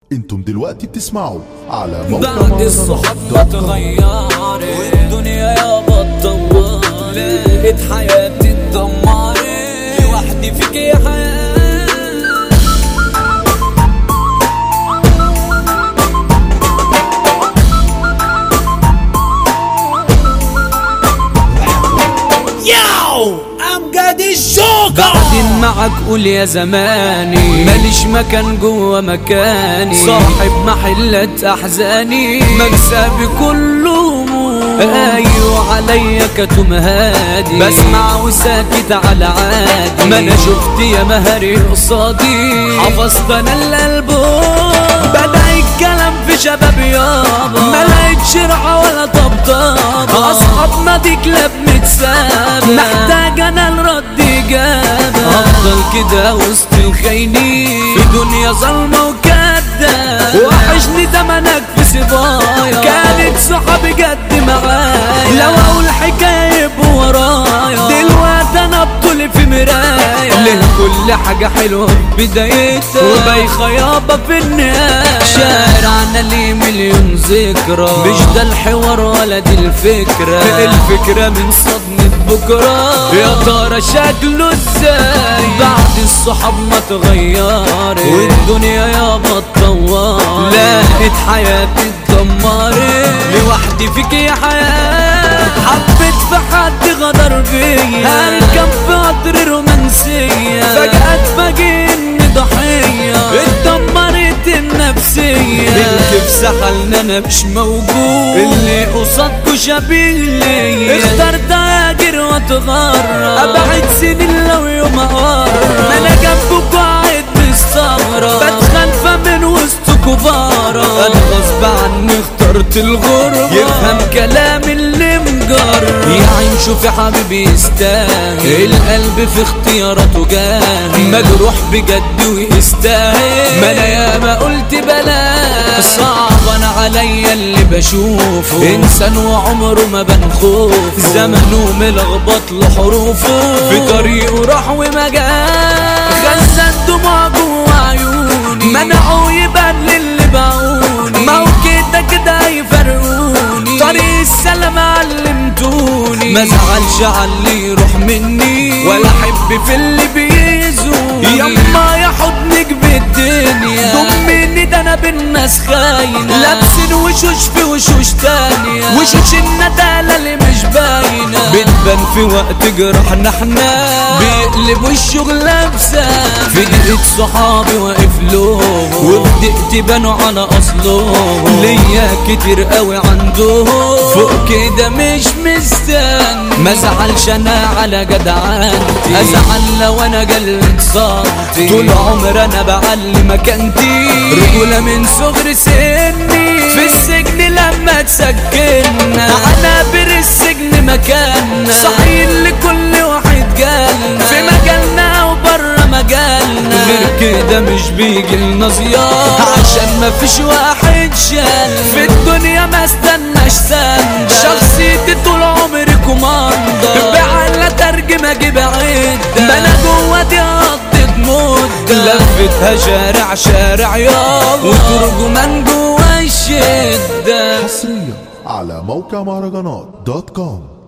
انتم دلوقتي بتسمعوا على موقع بعد مهرجانات الصحاب ما دوت كوم. اتغيرت والدنيا يابا اتدمرت لقيت حياتي اتدمرت لوحدي فيك يا حياة ياو امجد الجوكر بعدين معك قول يا زماني ماليش مكان جوه مكاني صاحب محلات احزاني مكسبي كله ايوه عليا كتم هادي بسمع وساكت على عادي ما انا شفت يا مهري قصادي حفظت انا الالبوم بدا الكلام في شباب يابا ما لقيتش رعا ولا طبطبة اصحابنا دي كلاب متسابة محتاج انا الرد اجابة افضل كده وسط الخاينين في دنيا ظلمة وكدة وحشني تمنك في صبايا كانت صحابي جد معايا لو اقول حكاية يبقوا ورايا دلوقتي انا بطولي في مراية ليه كل حاجة حلوة في بدايتها وبايخة يابا في النهاية شارعنا ليه مليون ذكرى مش ده الحوار ولا دي الفكرة الفكرة من صدمة بكرة يا ترى شكله ازاي بعد الصحاب ما اتغيرت والدنيا يابا اتطورت لقيت حياتي اتدمرت لوحدي فيك يا حياة حبيت في حد غدر بيا هركب في قطر رومانسية فجأة اتفاجئ اني ضحية اتدمرت النفسية الكيف سحلنا انا مش موجود اللي قصادكوا شبيه ليا اخترت اهاجر واتغرب ابعد سنين لو يوم اقرب ما انا جنبكوا قاعد مستغرب بتخلفى من وسطكوا بارة انا غصب عني اخترت الغربة يفهم كلام اللي مجرب يا عين شوفي حبيبي يستاهل القلب في اختياراته جاهل مجروح بجد ويستاهل ما انا ياما قلت بلاش صعب انا عليا اللي بشوفه انسان وعمره ما بنخوف زمنه ملخبط له حروفه في طريقه راح وما جاش خزن دموع جوه عيوني منعوا يبان للي باعوني ما هو كده كده هيفرقوني طريق السلام علمتوني ما زعلش على اللي يروح مني ولا احب في اللي بيزوني يما يا حضنك بالدنيا ضمني ده انا بالناس خاينه لابسين وشوش في وشوش تانية وشوش الندالة اللي مش باينة بتبان في وقت جرحنا احنا بيقلب الشغل بسام في دقيقة صحابي واقف لهم وفي دقيقتي بانوا على اصلهم ليا كتير قوي عندهم فوق كده مش مستني ما زعلش انا على جدعنتي ازعل لو انا جلد صمتي طول عمر انا بعلي مكانتي رجولة من صغر سني في السجن لما تسجلنا انا بر السجن مكاننا صحيح لكل واحد جالنا في مجالنا وبره مجالنا غير كده مش بيجي لنا زيارة عشان ما فيش واحد شال في الدنيا ما استناش سند شخصيتي طول عمري كوماندر بعلى ترجم اجيب عدة ما انا جوه دي قضيت مدة لفتها شارع شارع يابا وترجمان جوه الشدة حصريا على موقع مهرجانات دوت كوم